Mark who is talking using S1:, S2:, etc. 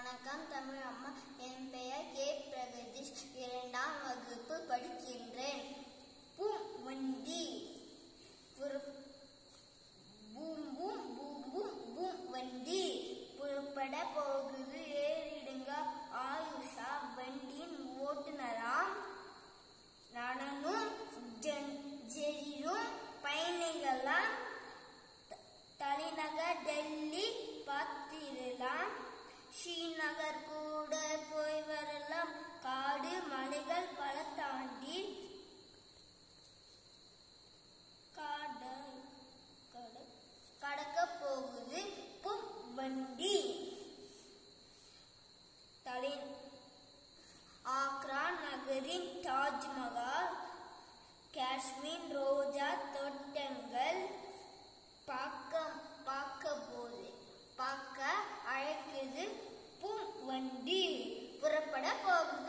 S1: வணக்கம் தமிழ் அம்மா என் பெயர் கே பிரகதீஷ் இரண்டாம் வகுப்பு படிக்கின்றேன் பூம் வண்டி புற- பூம் பூம் பூம் பூம் பூம் வண்டி புறப்பட போகுது ஏறிடுங்க ஆயுஷா வண்டியின் ஓட்டுநராம் நானும் ஜென் ஜெரியும் பயணிகளாம் த- தலைநகர் டெல்லி பார்த்திடலாம் ஸ்ரீநகர் கூட போய் வரலாம் காடு மலைகள் பல தாண்டி காட கட- கடக்க போகுது பும் வண்டி தலை ஆக்ரா நகரின் தாஜ்மஹால் காஷ்மீர் ரோஜா தோட்டங்கள் பார்க்க பார்க்க போது பார்க்க அழைக்குது பூம் வண்டி புறப்பட போகுது